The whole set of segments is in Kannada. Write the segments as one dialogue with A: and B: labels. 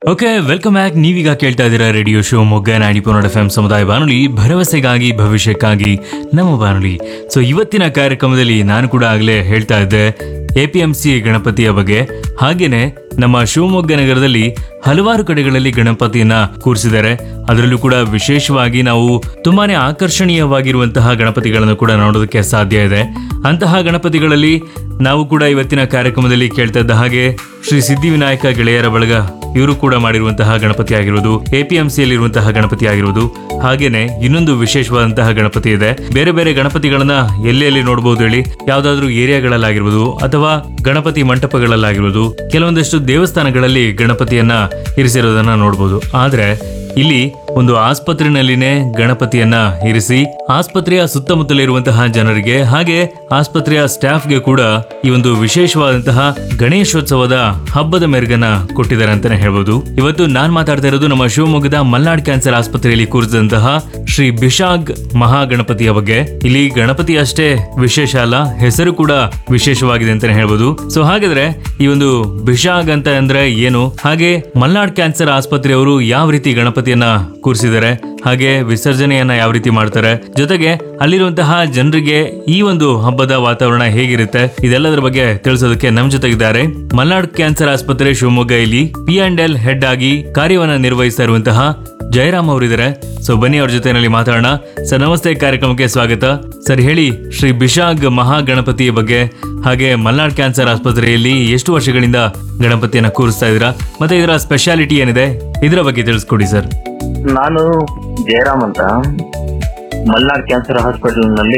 A: ಓಕೆ ವೆಲ್ಕಮ್ ಬ್ಯಾಕ್ ನೀವೀಗ ಕೇಳ್ತಾ ಇದ್ದೀರಾ ರೇಡಿಯೋ ಶೋ ಮೊಗ್ಗ ನಾಡಿಪುನೋಡ ಎಫ್ ಎಂ ಸಮುದಾಯ ಬಾನುಲಿ ಭರವಸೆಗಾಗಿ ಭವಿಷ್ಯಕ್ಕಾಗಿ ನಮ್ಮ ಬಾನುಲಿ ಸೊ ಇವತ್ತಿನ ಕಾರ್ಯಕ್ರಮದಲ್ಲಿ ನಾನು ಕೂಡ ಆಗಲೇ ಹೇಳ್ತಾ ಇದ್ದೆ ಎ ಪಿ ಎಂ ಸಿ ಗಣಪತಿಯ ಬಗ್ಗೆ ಹಾಗೇನೆ ನಮ್ಮ ಶಿವಮೊಗ್ಗ ನಗರದಲ್ಲಿ ಹಲವಾರು ಕಡೆಗಳಲ್ಲಿ ಗಣಪತಿಯನ್ನ ಕೂರಿಸಿದ್ದಾರೆ ಅದರಲ್ಲೂ ಕೂಡ ವಿಶೇಷವಾಗಿ ನಾವು ತುಂಬಾನೇ ಆಕರ್ಷಣೀಯವಾಗಿರುವಂತಹ ಗಣಪತಿಗಳನ್ನು ಕೂಡ ನೋಡೋದಕ್ಕೆ ಸಾಧ್ಯ ಇದೆ ಅಂತಹ ಗಣಪತಿಗಳಲ್ಲಿ ನಾವು ಕೂಡ ಇವತ್ತಿನ ಕಾರ್ಯಕ್ರಮದಲ್ಲಿ ಕೇಳ್ತಾ ಇದ್ದ ಹಾಗೆ ಶ್ರೀ ಸಿದ್ಧಿವಿನಾಯಕ ಗೆಳೆಯರ ಬಳಗ ಇವರು ಕೂಡ ಮಾಡಿರುವಂತಹ ಗಣಪತಿ ಆಗಿರುವುದು ಎಪಿಎಂಸಿಯಲ್ಲಿರುವಂತಹ ಗಣಪತಿ ಆಗಿರುವುದು ಹಾಗೇನೆ ಇನ್ನೊಂದು ವಿಶೇಷವಾದಂತಹ ಗಣಪತಿ ಇದೆ ಬೇರೆ ಬೇರೆ ಗಣಪತಿಗಳನ್ನ ಎಲ್ಲಿ ಎಲ್ಲಿ ನೋಡಬಹುದು ಹೇಳಿ ಯಾವ್ದಾದ್ರು ಏರಿಯಾಗಳಲ್ಲಾಗಿರ್ಬೋದು ಅಥವಾ ಗಣಪತಿ ಮಂಟಪಗಳಲ್ಲಾಗಿರ್ಬೋದು ಕೆಲವೊಂದಷ್ಟು ದೇವಸ್ಥಾನಗಳಲ್ಲಿ ಗಣಪತಿಯನ್ನ ಇರಿಸಿರೋದನ್ನ ನೋಡಬಹುದು ಆದ್ರೆ ಇಲ್ಲಿ ಒಂದು ಆಸ್ಪತ್ರೆನಲ್ಲಿನೇ ಗಣಪತಿಯನ್ನ ಇರಿಸಿ ಆಸ್ಪತ್ರೆಯ ಸುತ್ತಮುತ್ತಲಿರುವಂತಹ ಜನರಿಗೆ ಹಾಗೆ ಆಸ್ಪತ್ರೆಯ ಸ್ಟಾಫ್ಗೆ ಕೂಡ ಈ ಒಂದು ವಿಶೇಷವಾದಂತಹ ಗಣೇಶೋತ್ಸವದ ಹಬ್ಬದ ಮೆರುಗನ್ನ ಕೊಟ್ಟಿದ್ದಾರೆ ಅಂತಾನೆ ಹೇಳ್ಬೋದು ಇವತ್ತು ನಾನ್ ಮಾತಾಡ್ತಾ ಇರೋದು ನಮ್ಮ ಶಿವಮೊಗ್ಗದ ಮಲ್ನಾಡ್ ಕ್ಯಾನ್ಸರ್ ಆಸ್ಪತ್ರೆಯಲ್ಲಿ ಕೂರಿಸಿದಂತಹ ಶ್ರೀ ಬಿಶಾಗ್ ಮಹಾಗಣಪತಿಯ ಬಗ್ಗೆ ಇಲ್ಲಿ ಗಣಪತಿ ಅಷ್ಟೇ ವಿಶೇಷ ಅಲ್ಲ ಹೆಸರು ಕೂಡ ವಿಶೇಷವಾಗಿದೆ ಅಂತಾನೆ ಹೇಳ್ಬೋದು ಸೊ ಹಾಗಾದ್ರೆ ಈ ಒಂದು ಬಿಶಾಗ್ ಅಂತ ಅಂದ್ರೆ ಏನು ಹಾಗೆ ಮಲ್ನಾಡ್ ಕ್ಯಾನ್ಸರ್ ಆಸ್ಪತ್ರೆಯವರು ಯಾವ ರೀತಿ ಗಣಪತಿಯನ್ನ ಕೂರಿಸಿದ್ದಾರೆ ಹಾಗೆ ವಿಸರ್ಜನೆಯನ್ನ ಯಾವ ರೀತಿ ಮಾಡ್ತಾರೆ ಜೊತೆಗೆ ಅಲ್ಲಿರುವಂತಹ ಜನರಿಗೆ ಈ ಒಂದು ಹಬ್ಬದ ವಾತಾವರಣ ಹೇಗಿರುತ್ತೆ ಇದೆಲ್ಲದರ ಬಗ್ಗೆ ತಿಳಿಸೋದಕ್ಕೆ ನಮ್ ಜೊತೆಗಿದ್ದಾರೆ ಮಲ್ನಾಡ್ ಕ್ಯಾನ್ಸರ್ ಆಸ್ಪತ್ರೆ ಶಿವಮೊಗ್ಗ ಇಲ್ಲಿ ಪಿ ಅಂಡ್ ಎಲ್ ಹೆಡ್ ಆಗಿ ಕಾರ್ಯವನ್ನ ನಿರ್ವಹಿಸ್ತಾ ಇರುವಂತಹ ಜಯರಾಮ್ ಅವರಿದ್ದಾರೆ ಸೊ ಬನ್ನಿ ಅವ್ರ ಜೊತೆನಲ್ಲಿ ಮಾತಾಡೋಣ ಸರ್ ನಮಸ್ತೆ ಕಾರ್ಯಕ್ರಮಕ್ಕೆ ಸ್ವಾಗತ ಸರ್ ಹೇಳಿ ಶ್ರೀ ಬಿಶಾಗ್ ಮಹಾಗಣಪತಿಯ ಬಗ್ಗೆ ಹಾಗೆ ಮಲ್ನಾಡ್ ಕ್ಯಾನ್ಸರ್ ಆಸ್ಪತ್ರೆಯಲ್ಲಿ ಎಷ್ಟು ವರ್ಷಗಳಿಂದ ಗಣಪತಿಯನ್ನ ಕೂರಿಸ್ತಾ ಇದ್ದೀರಾ ಮತ್ತೆ ಇದರ ಸ್ಪೆಷಾಲಿಟಿ ಏನಿದೆ ಇದರ ಬಗ್ಗೆ ತಿಳಿಸ್ಕೊಡಿ ಸರ್
B: ನಾನು ಜಯರಾಮ್ ಅಂತ ಮಲ್ನಾಡ್ ಕ್ಯಾನ್ಸರ್ ಹಾಸ್ಪಿಟಲ್ ನಲ್ಲಿ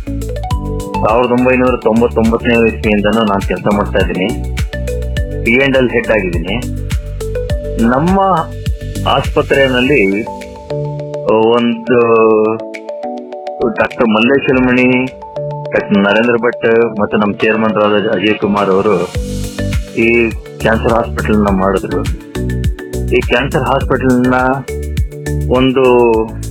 B: ಸಾವಿರದ ಒಂಬೈನೂರ ತೊಂಬತ್ತೊಂಬತ್ತನೇ ಇಸ್ವಿಯಿಂದನೂ ನಾನು ಕೆಲಸ ಮಾಡ್ತಾ ಇದ್ದೀನಿ ಪಿ ಅಂಡ್ ಎಲ್ ಹೆಡ್ ಆಗಿದ್ದೀನಿ ನಮ್ಮ ಆಸ್ಪತ್ರೆಯಲ್ಲಿ ಒಂದು ಡಾಕ್ಟರ್ ಮಲ್ಲೇಶ್ವರಮಣಿ ಡಾಕ್ಟರ್ ನರೇಂದ್ರ ಭಟ್ ಮತ್ತು ನಮ್ಮ ಚೇರ್ಮನ್ ರಾದ ಅಜಯ್ ಕುಮಾರ್ ಅವರು ಈ ಕ್ಯಾನ್ಸರ್ ಹಾಸ್ಪಿಟಲ್ ನ ಮಾಡಿದ್ರು ಈ ಕ್ಯಾನ್ಸರ್ ಹಾಸ್ಪಿಟಲ್ ನ ಒಂದು